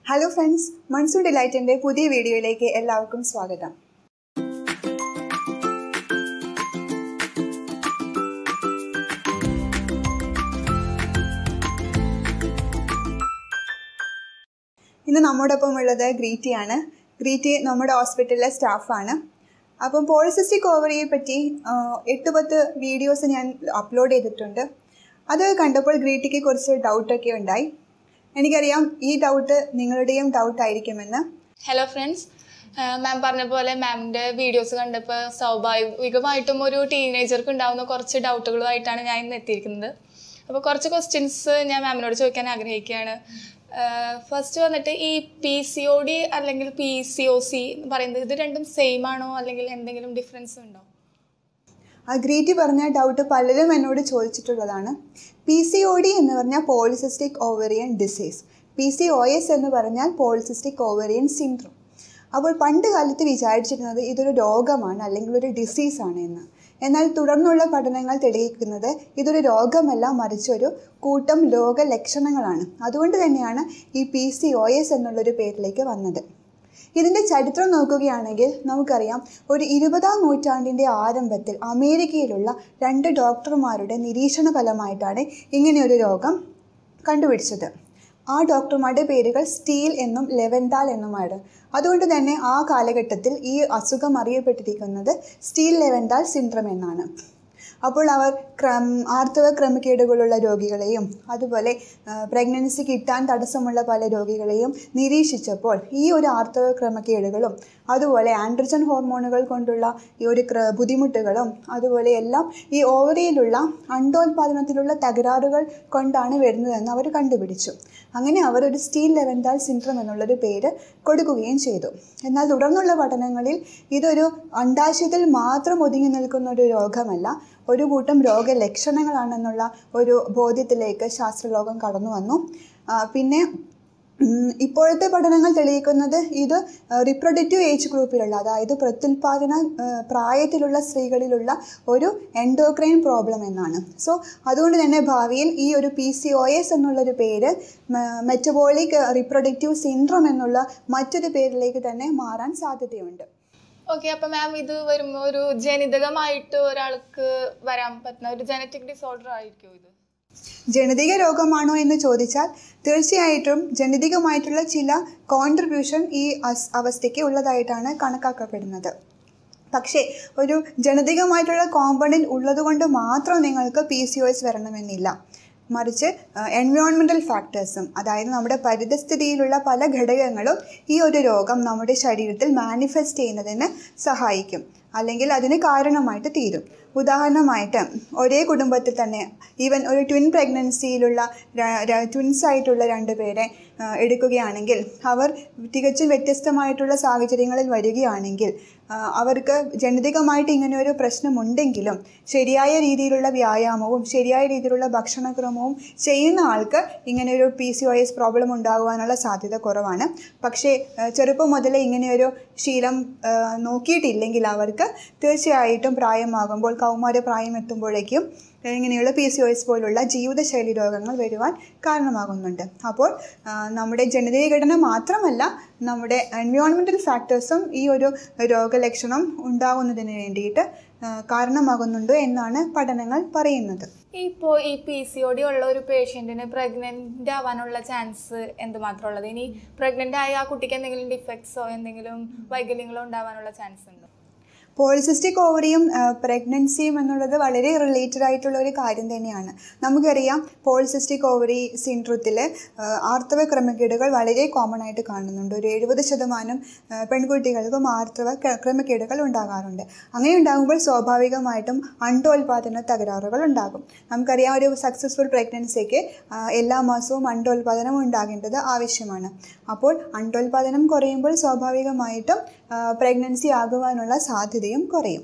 hello friends monsoon ഡിലൈറ്റിൻ്റെ പുതിയ വീഡിയോയിലേക്ക് എല്ലാവർക്കും സ്വാഗതം ഇന്ന് നമ്മോടൊപ്പം ഉള്ളത് ഗ്രീറ്റിയാണ് ഗ്രീറ്റി നമ്മുടെ ഹോസ്പിറ്റലിലെ സ്റ്റാഫാണ് അപ്പം പോളിസിസ്റ്റിക് ഓവറിയെ പറ്റി ആ, എട്ട് പത്ത് വീഡിയോസ് ഞാൻ അപ്ലോഡ് ചെയ്തിട്ടുണ്ട് അത് കണ്ടപ്പോൾ ഗ്രീറ്റിക്ക് കുറച്ച് ഡൗട്ടൊക്കെ ഉണ്ടായി എനിക്കറിയാം ഈ ഡൗട്ട് നിങ്ങളുടെയും ഡൗട്ട് ആയിരിക്കുമെന്ന് ഹലോ ഫ്രണ്ട്സ് മാം പറഞ്ഞ പോലെ മാമിൻ്റെ വീഡിയോസ് കണ്ടപ്പോൾ സ്വാഭാവികമായിട്ടും ഒരു ടീനേജർക്ക് ഉണ്ടാകുന്ന കുറച്ച് ഡൗട്ടുകളുമായിട്ടാണ് ഞാൻ ഇന്ന് എത്തിയിരിക്കുന്നത് അപ്പോൾ കുറച്ച് ക്വസ്റ്റ്യൻസ് ഞാൻ മാമിനോട് ചോദിക്കാൻ ആഗ്രഹിക്കുകയാണ് ഫസ്റ്റ് വന്നിട്ട് ഈ പി സി ഒ ഡി അല്ലെങ്കിൽ പി സി ഒ സി എന്ന് പറയുന്നത് ഇത് രണ്ടും സെയിം ആണോ അല്ലെങ്കിൽ എന്തെങ്കിലും ഡിഫറൻസ് ഉണ്ടോ ആ ഗ്രീറ്റി പറഞ്ഞ ഡൗട്ട് പലരും എന്നോട് ചോദിച്ചിട്ടുള്ളതാണ് പി സി ഒ ഡി എന്ന് പറഞ്ഞാൽ polycystic ovarian disease P C O S എന്ന് പറഞ്ഞാൽ പോളിസിസ്റ്റിക് ഓവറിയൻ സിൻഡ്രോം അപ്പോൾ പണ്ട് കാലത്ത് വിചാരിച്ചിരുന്നത് ഇതൊരു രോഗമാണ് അല്ലെങ്കിൽ ഒരു ഡിസീസാണ് എന്ന് എന്നാൽ തുടർന്നുള്ള പഠനങ്ങൾ തെളിയിക്കുന്നത് ഇതൊരു രോഗമല്ല മറിച്ച് ഒരു കൂട്ടം രോഗലക്ഷണങ്ങളാണ് അതുകൊണ്ട് തന്നെയാണ് ഈ പി സി ഒ എസ് എന്നുള്ളൊരു പേരിലേക്ക് വന്നത് ഇതിൻ്റെ ചരിത്രം നോക്കുകയാണെങ്കിൽ നമുക്കറിയാം ഒരു ഇരുപതാം നൂറ്റാണ്ടിൻ്റെ ആരംഭത്തിൽ അമേരിക്കയിലുള്ള രണ്ട് ഡോക്ടർമാരുടെ നിരീക്ഷണ ഫലമായിട്ടാണ് ഇങ്ങനെയൊരു രോഗം കണ്ടുപിടിച്ചത് ആ ഡോക്ടർമാരുടെ പേരുകൾ സ്റ്റീൽ എന്നും ലെവൻഡാൽ എന്നുമാണ് അതുകൊണ്ട് തന്നെ ആ കാലഘട്ടത്തിൽ ഈ അസുഖം അറിയപ്പെട്ടിരിക്കുന്നത് സ്റ്റീൽ ലെവൻഡാൽ സിൻഡ്രം എന്നാണ് അപ്പോൾ അവർ ക്രം ആർത്തവ ക്രമക്കേടുകളുള്ള രോഗികളെയും അതുപോലെ പ്രഗ്നൻസി കിട്ടാൻ തടസ്സമുള്ള പല രോഗികളെയും നിരീക്ഷിച്ചപ്പോൾ ഈ ഒരു ആർത്തവ ക്രമക്കേടുകളും അതുപോലെ ആൻഡ്രജൻ ഹോർമോണുകൾ കൊണ്ടുള്ള ഈ ഒരു ക്ര ബുദ്ധിമുട്ടുകളും അതുപോലെ എല്ലാം ഈ ഓവറിയിലുള്ള അണ്ടോൽപാദനത്തിലുള്ള തകരാറുകൾ കൊണ്ടാണ് വരുന്നതെന്ന് അവർ കണ്ടുപിടിച്ചു അങ്ങനെ അവർ ഒരു സ്റ്റീൽ ലെവൻഡാൽ സിൻഡ്രം എന്നുള്ളൊരു പേര് കൊടുക്കുകയും ചെയ്തു എന്നാൽ തുടർന്നുള്ള പഠനങ്ങളിൽ ഇതൊരു അണ്ടാശയത്തിൽ മാത്രം ഒതുങ്ങി നിൽക്കുന്ന ഒരു രോഗമല്ല ഒരു കൂട്ടം രോഗലക്ഷണങ്ങളാണെന്നുള്ള ഒരു ബോധ്യത്തിലേക്ക് ശാസ്ത്രലോകം കടന്നു വന്നു ആ, പിന്നെ ഉം, ഇപ്പോഴത്തെ പഠനങ്ങൾ തെളിയിക്കുന്നത് ഇത് റിപ്രൊഡക്റ്റീവ് ഏജ് ഗ്രൂപ്പിലുള്ള അതായത് പ്രത്യുൽപാദന ആ, പ്രായത്തിലുള്ള സ്ത്രീകളിലുള്ള ഒരു എൻഡോക്രൈൻ പ്രോബ്ലം എന്നാണ് സോ അതുകൊണ്ട് തന്നെ ഭാവിയിൽ ഈ ഒരു പി സി ഒ എസ് എന്നുള്ളൊരു പേര് മെറ്റബോളിക് റിപ്രൊഡക്റ്റീവ് സിൻഡ്രോം എന്നുള്ള മറ്റൊരു പേരിലേക്ക് തന്നെ മാറാൻ സാധ്യതയുണ്ട് ഓക്കെ അപ്പം മാം ഇത് വരുമ്പോൾ ഒരു ജനിതകമായിട്ട് ഒരാൾക്ക് വരാൻ പറ്റുന്ന ഒരു ജനറ്റിക് ഡിസോർഡർ ആയിരിക്കും ഇത് ജനിതക രോഗമാണോ എന്ന് ചോദിച്ചാൽ തീർച്ചയായിട്ടും ജനിതകമായിട്ടുള്ള ചില കോൺട്രിബ്യൂഷൻ ഈ അസ് അവസ്ഥയ്ക്ക് ഉള്ളതായിട്ടാണ് കണക്കാക്കപ്പെടുന്നത് പക്ഷേ ഒരു ജനിതകമായിട്ടുള്ള കോമ്പണൻറ്റ് ഉള്ളതുകൊണ്ട് മാത്രം നിങ്ങൾക്ക് പി സി ഒ എസ് വരണമെന്നില്ല മറിച്ച് എൻവയോൺമെൻറ്റൽ ഫാക്ടേഴ്സും അതായത് നമ്മുടെ പരിതസ്ഥിതിയിലുള്ള പല ഘടകങ്ങളും ഈ ഒരു രോഗം നമ്മുടെ ശരീരത്തിൽ മാനിഫെസ്റ്റ് ചെയ്യുന്നതിന് സഹായിക്കും അല്ലെങ്കിൽ അതിന് കാരണമായിട്ട് തീരും ഉദാഹരണമായിട്ട് ഒരേ കുടുംബത്തിൽ തന്നെ ഈവൻ ഒരു ട്വിൻ പ്രഗ്നൻസിയിലുള്ള ട്വിൻസ് ആയിട്ടുള്ള രണ്ട് പേരെ ആ, എടുക്കുകയാണെങ്കിൽ അവർ തികച്ചും വ്യത്യസ്തമായിട്ടുള്ള സാഹചര്യങ്ങളിൽ വരികയാണെങ്കിൽ ആ, അവർക്ക് ജനിതകമായിട്ട് ഇങ്ങനെ ഒരു പ്രശ്നമുണ്ടെങ്കിലും ശരിയായ രീതിയിലുള്ള വ്യായാമവും ശരിയായ രീതിയിലുള്ള ഭക്ഷണക്രമവും ചെയ്യുന്ന ആൾക്ക് ഇങ്ങനെ ഒരു P C O S problem ഉണ്ടാകുവാനുള്ള സാധ്യത കുറവാണ് പക്ഷേ ആ, ചെറുപ്പം മുതലേ ഇങ്ങനെയൊരു ശീലം ആ, നോക്കിയിട്ടില്ലെങ്കിൽ അവർക്ക് തീർച്ചയായിട്ടും പ്രായമാകുമ്പോൾ കൗമാര പ്രായം എത്തുമ്പോഴേക്കും ഇങ്ങനെയുള്ള പി സി ഒ എസ് പോലുള്ള ജീവിതശൈലി രോഗങ്ങൾ വരുവാൻ കാരണമാകുന്നുണ്ട് അപ്പോൾ ആ, നമ്മുടെ ജനിതക ഘടന മാത്രമല്ല നമ്മുടെ എൻവയോൺമെൻറ്റൽ ഫാക്ടേഴ്സും ഈ ഒരു രോഗലക്ഷണം ഉണ്ടാകുന്നതിന് വേണ്ടിയിട്ട് ആ, കാരണമാകുന്നുണ്ട് എന്നാണ് പഠനങ്ങൾ പറയുന്നത് ഇപ്പോൾ ഈ പി സി ഒ ഡി ഉള്ള ഒരു പേഷ്യൻറ്റിന് പ്രഗ്നൻ്റ് ആവാനുള്ള ചാൻസ് എന്തുമാത്രം ഉള്ളത് ഇനി പ്രഗ്നൻ്റ് ആയ ആ കുട്ടിക്ക് എന്തെങ്കിലും ഡിഫക്ട്സോ എന്തെങ്കിലും വൈകല്യങ്ങളോ ഉണ്ടാവാനുള്ള ചാൻസ് ഉണ്ടോ പോളിസിസ്റ്റിക് ഓവറിയും പ്രഗ്നൻസിയും എന്നുള്ളത് വളരെ റിലേറ്റഡ് ആയിട്ടുള്ള ഒരു കാര്യം തന്നെയാണ് നമുക്കറിയാം പോളിസിസ്റ്റിക് ഓവറി സിൻഡ്രത്തിൽ ആർത്തവ ക്രമക്കേടുകൾ വളരെ കോമൺ ആയിട്ട് കാണുന്നുണ്ട് ഒരു എഴുപത് ശതമാനം ആ, പെൺകുട്ടികൾക്കും ആർത്തവ ക്ര- ക്രമക്കേടുകൾ ഉണ്ടാകാറുണ്ട് അങ്ങനെ ഉണ്ടാകുമ്പോൾ സ്വാഭാവികമായിട്ടും അണ്ടോൽപാദന തകരാറുകൾ ഉണ്ടാകും നമുക്കറിയാം ഒരു സക്സസ്ഫുൾ പ്രഗ്നൻസിക്ക് ആ, എല്ലാ മാസവും അണ്ടോൽപാദനം ഉണ്ടാകേണ്ടത് ആവശ്യമാണ് അപ്പോൾ അണ്ടോൽപാദനം കുറയുമ്പോൾ സ്വാഭാവികമായിട്ടും പ്രഗ്നൻസി ആകുവാനുള്ള സാധ്യതയും കുറയും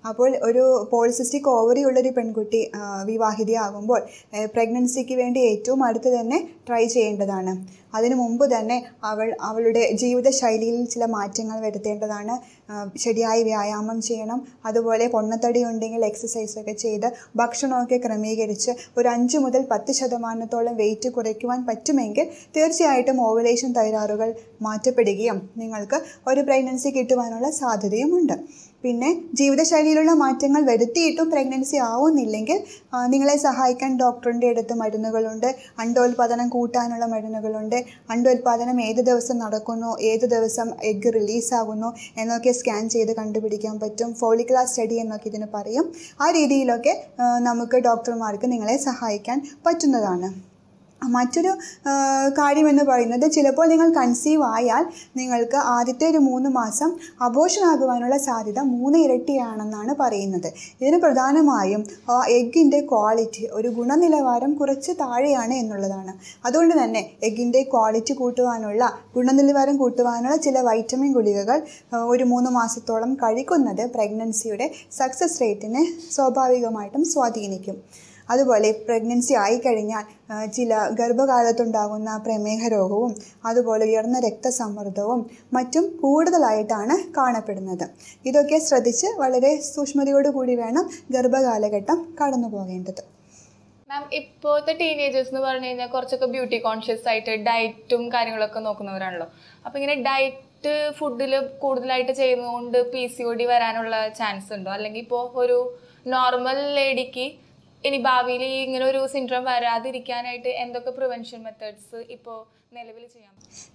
അപ്പോൾ ഒരു പോളിസിസ്റ്റിക് ഓവറി ഉള്ളൊരു പെൺകുട്ടി ആ, വിവാഹിതയാകുമ്പോൾ പ്രഗ്നൻസിക്ക് വേണ്ടി ഏറ്റവും അടുത്ത് തന്നെ ട്രൈ ചെയ്യേണ്ടതാണ് അതിനു മുമ്പ് തന്നെ അവൾ അവളുടെ ജീവിതശൈലിയിൽ ചില മാറ്റങ്ങൾ വരുത്തേണ്ടതാണ് ആ, ശരിയായി വ്യായാമം ചെയ്യണം അതുപോലെ പൊണ്ണത്തടി ഉണ്ടെങ്കിൽ എക്സസൈസൊക്കെ ചെയ്ത് ഭക്ഷണമൊക്കെ ക്രമീകരിച്ച് ഒരു അഞ്ച് മുതൽ പത്ത് ശതമാനത്തോളം വെയിറ്റ് കുറയ്ക്കുവാൻ പറ്റുമെങ്കിൽ തീർച്ചയായിട്ടും ഓവുലേഷൻ തൈരാറുകൾ മാറ്റപ്പെടുകയും നിങ്ങൾക്ക് ഒരു പ്രഗ്നൻസി കിട്ടുവാനുള്ള സാധ്യതയുമുണ്ട് പിന്നെ ജീവിതശൈലിയിലുള്ള മാറ്റങ്ങൾ വരുത്തിയിട്ടും പ്രഗ്നൻസി ആവുന്നില്ലെങ്കിൽ ആ, നിങ്ങളെ സഹായിക്കാൻ ഡോക്ടറിൻ്റെ അടുത്ത് മരുന്നുകളുണ്ട് അണ്ടോൽപാദനം കൂട്ടാനുള്ള മരുന്നുകളുണ്ട് അണ്ടോൽപാദനം ഏത് ദിവസം നടക്കുന്നു ഏത് ദിവസം എഗ്ഗ് റിലീസാകുന്നു എന്നൊക്കെ സ്കാൻ ചെയ്ത് കണ്ടുപിടിക്കാൻ പറ്റും ഫോളിക്കുലാർ സ്റ്റഡി എന്നൊക്കെ ഇതിന് പറയും ആ രീതിയിലൊക്കെ ആ, നമുക്ക് ഡോക്ടർമാർക്ക് നിങ്ങളെ സഹായിക്കാൻ പറ്റുന്നതാണ് മറ്റൊരു ആ, കാര്യമെന്ന് പറയുന്നത് ചിലപ്പോൾ നിങ്ങൾ കൺസീവ് ആയാൽ നിങ്ങൾക്ക് ആദ്യത്തെ ഒരു മൂന്ന് മാസം അബോഷൻ ആകുവാനുള്ള സാധ്യത മൂന്ന് ഇരട്ടിയാണെന്നാണ് പറയുന്നത് ഇതിന് പ്രധാനമായും എഗ്ഗിൻ്റെ ക്വാളിറ്റി ഒരു ഗുണനിലവാരം കുറച്ച് താഴെയാണ് എന്നുള്ളതാണ് അതുകൊണ്ട് തന്നെ എഗ്ഗിൻ്റെ ക്വാളിറ്റി കൂട്ടുവാനുള്ള ഗുണനിലവാരം കൂട്ടുവാനുള്ള ചില വൈറ്റമിൻ ഗുളികകൾ ആ, ഒരു മൂന്ന് മാസത്തോളം കഴിക്കുന്നത് പ്രഗ്നൻസിയുടെ സക്സസ് റേറ്റിനെ സ്വാഭാവികമായിട്ടും സ്വാധീനിക്കും അതുപോലെ പ്രഗ്നൻസി ആയിക്കഴിഞ്ഞാൽ ആ, ചില ഗർഭകാലത്തുണ്ടാകുന്ന പ്രമേഹ രോഗവും അതുപോലെ ഉയർന്ന രക്തസമ്മർദ്ദവും മറ്റും കൂടുതലായിട്ടാണ് കാണപ്പെടുന്നത് ഇതൊക്കെ ശ്രദ്ധിച്ച് വളരെ സൂക്ഷ്മതയോടുകൂടി വേണം ഗർഭകാലഘട്ടം കടന്നു പോകേണ്ടത് മാം ഇപ്പോഴത്തെ ടീനേജേഴ്സ് എന്ന് പറഞ്ഞു കഴിഞ്ഞാൽ കുറച്ചൊക്കെ ബ്യൂട്ടി കോൺഷ്യസ് ആയിട്ട് ഡയറ്റും കാര്യങ്ങളൊക്കെ നോക്കുന്നവരാണല്ലോ അപ്പോൾ ഇങ്ങനെ ഡയറ്റ് ഫുഡിൽ കൂടുതലായിട്ട് ചെയ്യുന്നതുകൊണ്ട് പി സി ഒ ഡി വരാനുള്ള ചാൻസ് ഉണ്ടോ അല്ലെങ്കിൽ ഇപ്പോൾ ഒരു നോർമൽ ലേഡിക്ക് ഇനി ഭാവിയിൽ ഇങ്ങനെ ഒരു സിൻഡ്രോം വരാതിരിക്കാനായിട്ട് എന്തൊക്കെ പ്രിവെൻഷൻ മെത്തേഡ്സ് ഇപ്പോൾ നിലവിൽ ചെയ്യാം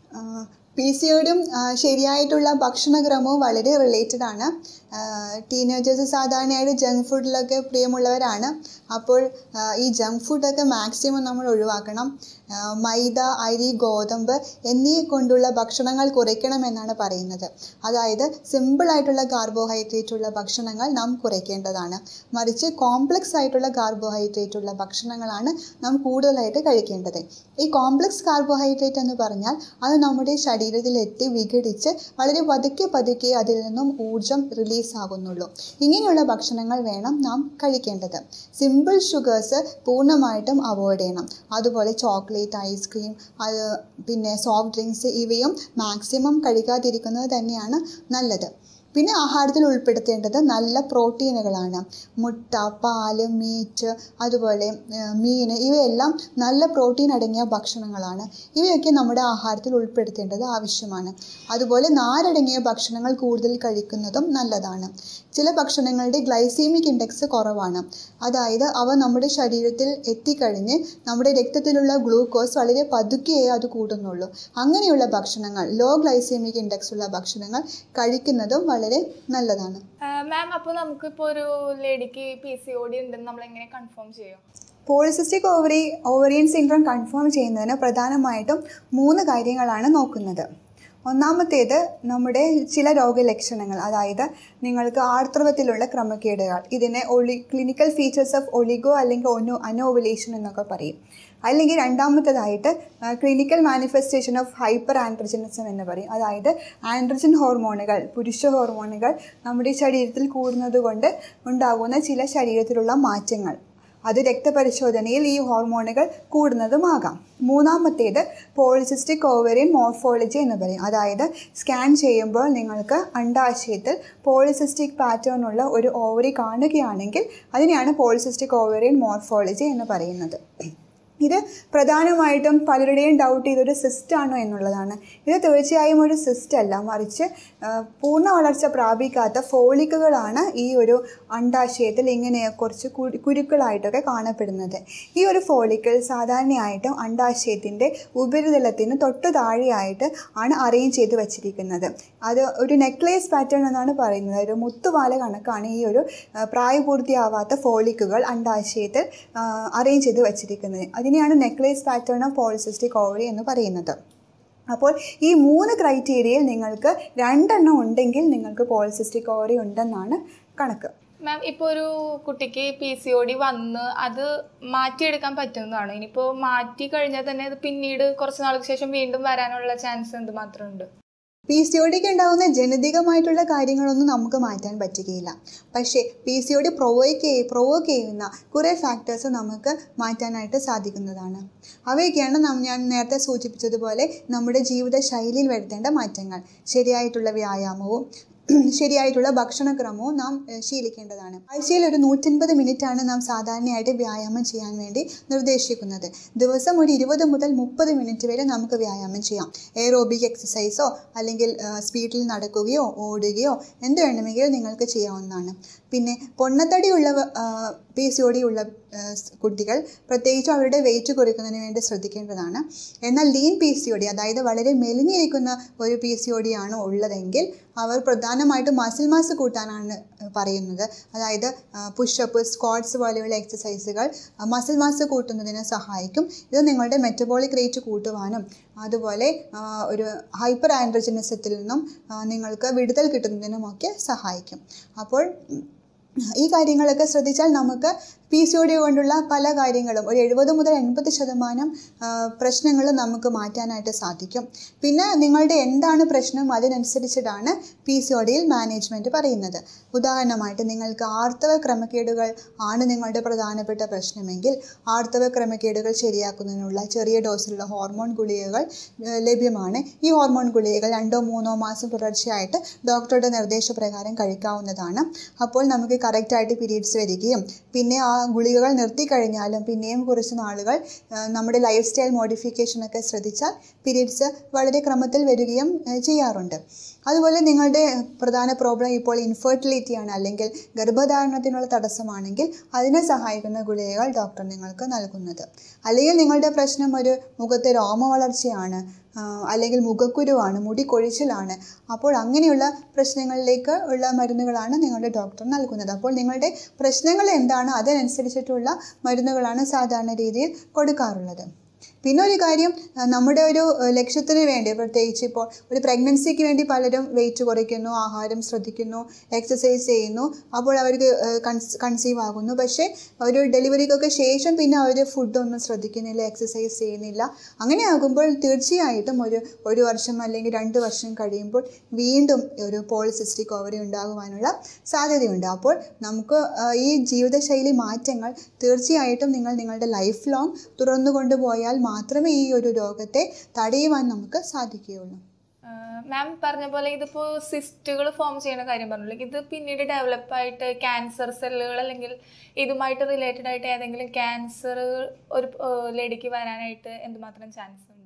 പി സി ഒടും ശരിയായിട്ടുള്ള ഭക്ഷണക്രമവും വളരെ റിലേറ്റഡ് ആണ് ടീനേജേഴ്സ് സാധാരണയായിട്ട് ജങ്ക് ഫുഡിലൊക്കെ പ്രിയമുള്ളവരാണ് അപ്പോൾ ആ, ഈ ജങ്ക് ഫുഡൊക്കെ മാക്സിമം നമ്മൾ ഒഴിവാക്കണം ആ, മൈദ അരി ഗോതമ്പ് എന്നീ കൊണ്ടുള്ള ഭക്ഷണങ്ങൾ കുറയ്ക്കണമെന്നാണ് പറയുന്നത് അതായത് സിമ്പിളായിട്ടുള്ള കാർബോഹൈഡ്രേറ്റ് ഉള്ള ഭക്ഷണങ്ങൾ നാം കുറയ്ക്കേണ്ടതാണ് മറിച്ച് കോംപ്ലക്സ് ആയിട്ടുള്ള കാർബോഹൈഡ്രേറ്റ് ഉള്ള ഭക്ഷണങ്ങളാണ് നാം കൂടുതലായിട്ട് കഴിക്കേണ്ടത് ഈ കോംപ്ലക്സ് കാർബോഹൈഡ്രേറ്റ് എന്ന് പറഞ്ഞാൽ അത് നമ്മുടെ ശരീരത്തിലെത്തി വിഘടിച്ച് വളരെ പതുക്കെ പതുക്കെ അതിൽ നിന്നും ഊർജം റിലീസ് ആകുന്നുള്ളൂ ഇങ്ങനെയുള്ള ഭക്ഷണങ്ങൾ വേണം നാം കഴിക്കേണ്ടത് സിമ്പിൾ ഷുഗേഴ്സ് പൂർണ്ണമായിട്ടും അവോയ്ഡ് ചെയ്യണം അതുപോലെ ചോക്ലേറ്റ് ഐസ്ക്രീം അത് പിന്നെ സോഫ്റ്റ് ഡ്രിങ്ക്സ് ഇവയും മാക്സിമം കഴിക്കാതിരിക്കുന്നത് തന്നെയാണ് നല്ലത് പിന്നെ ആഹാരത്തിൽ ഉൾപ്പെടുത്തേണ്ടത് നല്ല പ്രോട്ടീനുകളാണ് മുട്ട പാല് മീറ്റ് അതുപോലെ ഏഹ്, മീൻ ഇവയെല്ലാം നല്ല പ്രോട്ടീൻ അടങ്ങിയ ഭക്ഷണങ്ങളാണ് ഇവയൊക്കെ നമ്മുടെ ആഹാരത്തിൽ ഉൾപ്പെടുത്തേണ്ടത് ആവശ്യമാണ് അതുപോലെ നാരടങ്ങിയ ഭക്ഷണങ്ങൾ കൂടുതൽ കഴിക്കുന്നതും നല്ലതാണ് ചില ഭക്ഷണങ്ങളുടെ ഗ്ലൈസീമിക് ഇൻഡെക്സ് കുറവാണ് അതായത് അവ നമ്മുടെ ശരീരത്തിൽ എത്തിക്കഴിഞ്ഞ് നമ്മുടെ രക്തത്തിലുള്ള ഗ്ലൂക്കോസ് വളരെ പതുക്കെയേ അത് കൂടുന്നുള്ളൂ അങ്ങനെയുള്ള ഭക്ഷണങ്ങൾ ലോ ഗ്ലൈസീമിക് ഇൻഡെക്സ് ഉള്ള ഭക്ഷണങ്ങൾ കഴിക്കുന്നതും വളരെ നല്ലതാണ് മാം അപ്പോൾ നമുക്കിപ്പോൾ ഒരു ലേഡിക്ക് പി സി ഒ ഡി ഉണ്ടെന്ന് നമ്മൾ എങ്ങനെ കൺഫേം ചെയ്യും polycystic ovary ovarian syndrome confirm ചെയ്യുന്നതിന് പ്രധാനമായിട്ടും മൂന്ന് കാര്യങ്ങളാണ് നോക്കുന്നത് ഒന്നാമത്തേത് നമ്മുടെ ചില രോഗലക്ഷണങ്ങൾ അതായത് നിങ്ങൾക്ക് ആർത്തവത്തിലുള്ള ക്രമക്കേടുകൾ ഇതിനെ ഒളി ക്ലിനിക്കൽ ഫീച്ചേഴ്സ് ഓഫ് ഒളിഗോ അല്ലെങ്കിൽ ഒനോ അനോവുലേഷൻ എന്നൊക്കെ പറയും അല്ലെങ്കിൽ രണ്ടാമത്തേതായിട്ട് clinical manifestation of hyperandrogenism എന്ന് പറയും അതായത് ആൻഡ്രജൻ ഹോർമോണുകൾ പുരുഷ ഹോർമോണുകൾ നമ്മുടെ ശരീരത്തിൽ കൂടുന്നത് കൊണ്ട് ഉണ്ടാകുന്ന ചില ശരീരത്തിലുള്ള മാറ്റങ്ങൾ അത് രക്തപരിശോധനയിൽ ഈ ഹോർമോണുകൾ കൂടുന്നതുമാകാം മൂന്നാമത്തേത് പോളിസിസ്റ്റിക് ഓവറിയൻ മോർഫോളജി എന്ന് പറയും അതായത് സ്കാൻ ചെയ്യുമ്പോൾ നിങ്ങൾക്ക് അണ്ടാശയത്തിൽ പോളിസിസ്റ്റിക് പാറ്റേൺ ഉള്ള ഒരു ഓവറി കാണുകയാണെങ്കിൽ അതിനെയാണ് പോളിസിസ്റ്റിക് ഓവറിയൻ മോർഫോളജി എന്ന് പറയുന്നത് ഇത് പ്രധാനമായിട്ടും പലരുടെയും ഡൗട്ട് ഇതൊരു സിസ്റ്റ് ആണോ എന്നുള്ളതാണ് ഇത് തീർച്ചയായും ഒരു സിസ്റ്റ് അല്ല മറിച്ച് ആ, പൂർണ്ണ വളർച്ച പ്രാപിക്കാത്ത ഫോളിക്കുകളാണ് ഈ ഒരു അണ്ടാശയത്തിൽ ഇങ്ങനെ കുറച്ച് കുരു- കുരുക്കളായിട്ടൊക്കെ കാണപ്പെടുന്നത് ഈ ഒരു ഫോളിക്കിൾ സാധാരണയായിട്ടും അണ്ടാശയത്തിൻ്റെ ഉപരിതലത്തിന് തൊട്ട് താഴെയായിട്ട് ആണ് അറേഞ്ച് ചെയ്ത് വെച്ചിരിക്കുന്നത് അത് ഒരു നെക്ലേസ് പാറ്റേൺ എന്നാണ് പറയുന്നത് ഒരു മുത്തുവാല കണക്കാണ് ഈ ഒരു ആ, പ്രായപൂർത്തിയാവാത്ത ഫോളിക്കുകൾ അണ്ടാശയത്തിൽ അറേഞ്ച് ചെയ്ത് വെച്ചിരിക്കുന്നത് അതിനെയാണ് necklace pattern of polycystic ovary എന്ന് പറയുന്നത് അപ്പോൾ ഈ മൂന്ന് ക്രൈറ്റീരിയയിൽ നിങ്ങൾക്ക് രണ്ടെണ്ണം ഉണ്ടെങ്കിൽ നിങ്ങൾക്ക് പോളിസിസ്റ്റിക് ഓവറി ഉണ്ടെന്നാണ് കണക്ക് മാം ഇപ്പോൾ ഒരു കുട്ടിക്ക് പി സി ഒ ഡി വന്ന് അത് മാറ്റിയെടുക്കാൻ പറ്റുന്നതാണ് ഇനിയിപ്പോൾ മാറ്റി കഴിഞ്ഞാൽ തന്നെ അത് പിന്നീട് കുറച്ച് നാൾക്ക് ശേഷം വീണ്ടും വരാനുള്ള ചാൻസ് എന്ത് മാത്രമുണ്ട് പി സി ഒ ഡിക്ക് ഉണ്ടാകുന്ന ജനിതകമായിട്ടുള്ള കാര്യങ്ങളൊന്നും നമുക്ക് മാറ്റാൻ പറ്റുകയില്ല പക്ഷേ P C O D provoke ചെയ്യ പ്രൊവോക്ക് ചെയ്യുന്ന കുറേ ഫാക്ടേഴ്സ് നമുക്ക് മാറ്റാനായിട്ട് സാധിക്കുന്നതാണ് അവയൊക്കെയാണ് നാം ഞാൻ നേരത്തെ സൂചിപ്പിച്ചതുപോലെ നമ്മുടെ ജീവിത ശൈലിയിൽ വരുത്തേണ്ട മാറ്റങ്ങൾ ശരിയായിട്ടുള്ള വ്യായാമവും ശരിയായിട്ടുള്ള ഭക്ഷണക്രമവും നാം ഏഹ്, ശീലിക്കേണ്ടതാണ് ആഴ്ചയിൽ ഒരു നൂറ്റൻപത് മിനിറ്റാണ് നാം സാധാരണയായിട്ട് വ്യായാമം ചെയ്യാൻ വേണ്ടി നിർദ്ദേശിക്കുന്നത് ദിവസം ഒരു ഇരുപത് മുതൽ മുപ്പത് മിനിറ്റ് വരെ നമുക്ക് വ്യായാമം ചെയ്യാം എയറോബിക് എക്സസൈസോ അല്ലെങ്കിൽ സ്പീഡിൽ നടക്കുകയോ ഓടുകയോ എന്ത് വേണമെങ്കിലും നിങ്ങൾക്ക് ചെയ്യാവുന്നതാണ് പിന്നെ പൊണ്ണത്തടിയുള്ള പി സി ഒ ഡി ഉള്ള ആ, സ് കുട്ടികൾ പ്രത്യേകിച്ചും അവരുടെ വെയിറ്റ് കുറയ്ക്കുന്നതിന് വേണ്ടി ശ്രദ്ധിക്കേണ്ടതാണ് എന്നാൽ lean P C O D അതായത് വളരെ മെലിഞ്ഞിരിക്കുന്ന ഒരു പി സി ഒ ഡി ആണ് ഉള്ളതെങ്കിൽ അവർ പ്രധാനമായിട്ടും മസിൽ മാസ് കൂട്ടാനാണ് പറയുന്നത് അതായത് പുഷപ്പ് സ്ക്വാട്സ് പോലെയുള്ള എക്സസൈസുകൾ മസിൽ മാസ് കൂട്ടുന്നതിന് സഹായിക്കും ഇത് നിങ്ങളുടെ മെറ്റബോളിക് റേറ്റ് കൂട്ടുവാനും അതുപോലെ ആ, ഒരു ഹൈപ്പർ ആൻഡ്രജനിസത്തിൽ നിന്നും ആ, നിങ്ങൾക്ക് വിടുതൽ കിട്ടുന്നതിനുമൊക്കെ സഹായിക്കും അപ്പോൾ ഉം, ഈ കാര്യങ്ങളൊക്കെ ശ്രദ്ധിച്ചാൽ നമുക്ക് പി സി ഒ ഡി കൊണ്ടുള്ള പല കാര്യങ്ങളും ഒരു എഴുപത് മുതൽ എൺപത് ശതമാനം പ്രശ്നങ്ങൾ നമുക്ക് മാറ്റാനായിട്ട് സാധിക്കും പിന്നെ നിങ്ങളുടെ എന്താണ് പ്രശ്നം അതിനനുസരിച്ചിട്ടാണ് പി സി ഒ ഡിയിൽ മാനേജ്മെൻറ്റ് പറയുന്നത് ഉദാഹരണമായിട്ട് നിങ്ങൾക്ക് ആർത്തവ ക്രമക്കേടുകൾ ആണ് നിങ്ങളുടെ പ്രധാനപ്പെട്ട പ്രശ്നമെങ്കിൽ ആർത്തവ ക്രമക്കേടുകൾ ശരിയാക്കുന്നതിനുള്ള ചെറിയ ഡോസിലുള്ള ഹോർമോൺ ഗുളികകൾ ഏഹ്, ലഭ്യമാണ് ഈ ഹോർമോൺ ഗുളികകൾ രണ്ടോ മൂന്നോ മാസം തുടർച്ചയായിട്ട് ഡോക്ടറുടെ നിർദ്ദേശപ്രകാരം കഴിക്കാവുന്നതാണ് അപ്പോൾ നമുക്ക് കറക്റ്റായിട്ട് പീരീഡ്സ് വരികയും പിന്നെ ആ ഗുളികകൾ നിർത്തിക്കഴിഞ്ഞാലും പിന്നെയും കുറച്ച് നാളുകൾ ആ, നമ്മുടെ ലൈഫ് സ്റ്റൈൽ മോഡിഫിക്കേഷനൊക്കെ ശ്രദ്ധിച്ചാൽ പീരീഡ്സ് വളരെ ക്രമത്തിൽ വരികയും ആ, ചെയ്യാറുണ്ട് അതുപോലെ നിങ്ങളുടെ പ്രധാന പ്രോബ്ലം ഇപ്പോൾ ഇൻഫെർട്ടിലിറ്റിയാണ് അല്ലെങ്കിൽ ഗർഭധാരണത്തിനുള്ള തടസ്സമാണെങ്കിൽ അതിനെ സഹായിക്കുന്ന ഗുളികകൾ ഡോക്ടർ നിങ്ങൾക്ക് നൽകുന്നത് അല്ലെങ്കിൽ നിങ്ങളുടെ പ്രശ്നം ഒരു മുഖത്തെ രോമ വളർച്ചയാണ് ആ, അല്ലെങ്കിൽ മുഖക്കുരുവാണ് മുടി കൊഴിച്ചിലാണ് അപ്പോൾ അങ്ങനെയുള്ള പ്രശ്നങ്ങളിലേക്ക് ഉള്ള മരുന്നുകളാണ് നിങ്ങളുടെ ഡോക്ടർ നൽകുന്നത് അപ്പോൾ നിങ്ങളുടെ പ്രശ്നങ്ങൾ എന്താണ് അതിനനുസരിച്ചിട്ടുള്ള മരുന്നുകളാണ് സാധാരണ രീതിയിൽ കൊടുക്കാറുള്ളത് പിന്നെ ഒരു കാര്യം ആ, നമ്മുടെ ഒരു ആ, ലക്ഷ്യത്തിന് വേണ്ടി പ്രത്യേകിച്ച് ഇപ്പോൾ ഒരു പ്രഗ്നൻസിക്ക് വേണ്ടി പലരും വെയിറ്റ് കുറയ്ക്കുന്നു ആഹാരം ശ്രദ്ധിക്കുന്നു എക്സസൈസ് ചെയ്യുന്നു അപ്പോൾ അവർക്ക് കൺസീവ് ആകുന്നു പക്ഷേ ഒരു ഡെലിവറിക്കൊക്കെ ശേഷം പിന്നെ അവർ ഫുഡൊന്നും ശ്രദ്ധിക്കുന്നില്ല എക്സസൈസ് ചെയ്യുന്നില്ല അങ്ങനെ ആകുമ്പോൾ തീർച്ചയായിട്ടും ഒരു ഒരു വർഷം അല്ലെങ്കിൽ രണ്ട് വർഷം കഴിയുമ്പോൾ വീണ്ടും ഒരു പോളിസിസ്റ്റിക് ഓവറി ഉണ്ടാകുവാനുള്ള സാധ്യതയുണ്ട് അപ്പോൾ നമുക്ക് ആ, ഈ ജീവിതശൈലി മാറ്റങ്ങൾ തീർച്ചയായിട്ടും നിങ്ങൾ നിങ്ങളുടെ ലൈഫ് ലോങ് തുറന്നു കൊണ്ടുപോയാൽ മാത്രമേ ഈ ഒരു രോഗത്തെ തടയുവാൻ നമുക്ക് സാധിക്കുകയുള്ളൂ മാം പറഞ്ഞ പോലെ ഇതിപ്പോൾ സിസ്റ്റുകൾ ഫോം ചെയ്യുന്ന കാര്യം പറഞ്ഞല്ലോ ഇത് പിന്നീട് ഡെവലപ്പ് ആയിട്ട് ക്യാൻസർ സെല്ലുകൾ അല്ലെങ്കിൽ ഇതുമായിട്ട് റിലേറ്റഡ് ആയിട്ട് ഏതെങ്കിലും ക്യാൻസർ ഒരു ലേഡിക്ക് വരാനായിട്ട് എന്തുമാത്രം ചാൻസ് ഉണ്ട്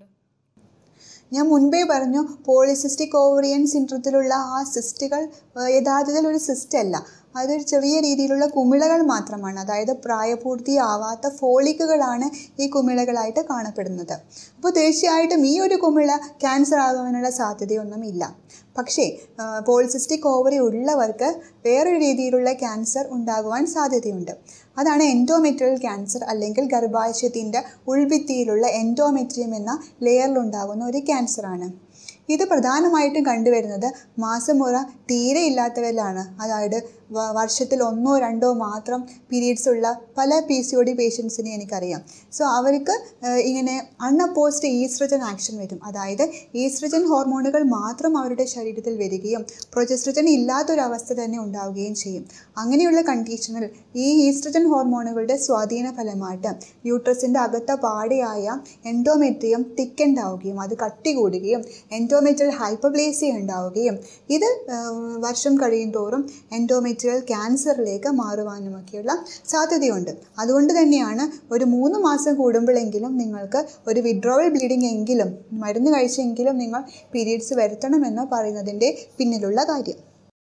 ഞാൻ മുൻപേ പറഞ്ഞു പോളിസിസ്റ്റിക് ഓവറിയൻ സിൻഡ്രത്തിലുള്ള ആ സിസ്റ്റുകൾ ഏഹ്, യഥാർത്ഥത്തിൽ ഒരു സിസ്റ്റ് അല്ല അതൊരു ചെറിയ രീതിയിലുള്ള കുമിളകൾ മാത്രമാണ് അതായത് പ്രായപൂർത്തിയാവാത്ത ഫോളിക്കുകളാണ് ഈ കുമിളകളായിട്ട് കാണപ്പെടുന്നത് അപ്പോൾ തീർച്ചയായിട്ടും ഈ ഒരു കുമിള ക്യാൻസർ ആകാനുള്ള സാധ്യതയൊന്നുമില്ല പക്ഷേ പോളിസിസ്റ്റിക് ഓവറി ഉള്ളവർക്ക് വേറൊരു രീതിയിലുള്ള ക്യാൻസർ ഉണ്ടാകുവാൻ സാധ്യതയുണ്ട് അതാണ് എൻഡോമെട്രിയൽ ക്യാൻസർ അല്ലെങ്കിൽ ഗർഭാശയത്തിൻ്റെ ഉൾഭിത്തിയിലുള്ള എൻഡോമെട്രിയം എന്ന ലെയറിലുണ്ടാകുന്ന ഒരു ക്യാൻസറാണ് ഇത് പ്രധാനമായിട്ടും കണ്ടുവരുന്നത് മാസമുറ തീരെ ഇല്ലാത്തവരിലാണ് അതായത് വ- വർഷത്തിൽ ഒന്നോ രണ്ടോ മാത്രം പീരീഡ്സ് ഉള്ള പല പി സി ഒ ഡി പേഷ്യൻസിനെ എനിക്കറിയാം സോ അവർക്ക് ഏഹ്, ഇങ്ങനെ അൺഅപ്പോസ്ഡ് ഈസ്ട്രജൻ ആക്ഷൻ വരും അതായത് ഈസ്ട്രജൻ ഹോർമോണുകൾ മാത്രം അവരുടെ ശരീരത്തിൽ വരികയും പ്രൊജസ്ട്രജൻ ഇല്ലാത്തൊരവസ്ഥ തന്നെ ഉണ്ടാവുകയും ചെയ്യും അങ്ങനെയുള്ള കണ്ടീഷനിൽ ഈ ഈസ്ട്രജൻ ഹോർമോണുകളുടെ സ്വാധീന ഫലമായിട്ട് യൂട്രസിൻ്റെ അകത്ത പാടയായ എൻഡോമെട്രിയം തിക്കൻഡ് ആവുകയും അത് കട്ടി കൂടുകയും എൻഡോമെട്രിയൽ ഹൈപ്പപ്ലേസിയ ഉണ്ടാവുകയും ഇത് ഏഹ്, വർഷം കഴിയും തോറും എൻഡോമെട്രിയൽ ക്യാൻസറിലേക്ക് മാറുവാനുമൊക്കെയുള്ള സാധ്യതയുണ്ട് അതുകൊണ്ട് തന്നെയാണ് ഒരു മൂന്ന് മാസം കൂടുമ്പോഴെങ്കിലും നിങ്ങൾക്ക് ഒരു വിഡ്രോവൽ ബ്ലീഡിംഗ് എങ്കിലും മരുന്ന് കഴിച്ചെങ്കിലും നിങ്ങൾ പീരീഡ്സ് വരുത്തണമെന്ന് പറയുന്നതിൻ്റെ പിന്നിലുള്ള കാര്യം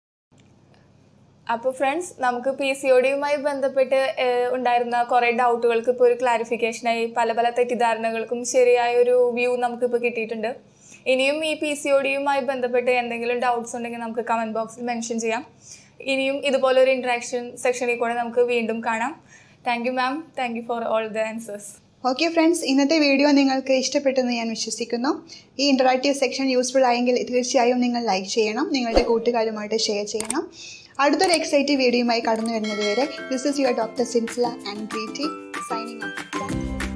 അപ്പോൾ ഫ്രണ്ട്സ് നമുക്ക് പി സി ഒ ഡിയുമായി ബന്ധപ്പെട്ട് ഏഹ്, ഉണ്ടായിരുന്ന കുറേ ഡൗട്ടുകൾക്ക് ഇപ്പോൾ ഒരു ക്ലാരിഫിക്കേഷനായി പല പല തെറ്റിദ്ധാരണകൾക്കും ശരിയായ ഒരു വ്യൂ നമുക്കിപ്പോൾ കിട്ടിയിട്ടുണ്ട് ഇനിയും ഈ പി സി ഒ ഡിയുമായി ബന്ധപ്പെട്ട് എന്തെങ്കിലും ഡൗട്ട്സ് ഉണ്ടെങ്കിൽ നമുക്ക് കമൻറ്റ് ബോക്സിൽ മെൻഷൻ ചെയ്യാം ഇനിയും ഇതുപോലെ ഒരു ഇൻട്രാക്ഷൻ സെക്ഷനിൽ കൂടെ നമുക്ക് വീണ്ടും കാണാം thank you ma'am thank you for all the answers okay friends ഇന്നത്തെ വീഡിയോ നിങ്ങൾക്ക് ഇഷ്ടപ്പെട്ടെന്ന് ഞാൻ വിശ്വസിക്കുന്നു ഈ ഇൻറ്ററാക്റ്റീവ് സെക്ഷൻ യൂസ്ഫുൾ ആയെങ്കിൽ തീർച്ചയായും നിങ്ങൾ ലൈക്ക് ചെയ്യണം നിങ്ങളുടെ കൂട്ടുകാരുമായിട്ട് ഷെയർ ചെയ്യണം അടുത്തൊരു എക്സൈറ്റീവ് വീഡിയോയുമായി കടന്നു വരുന്നത് വരെ this is your doctor Sincila and Britty signing of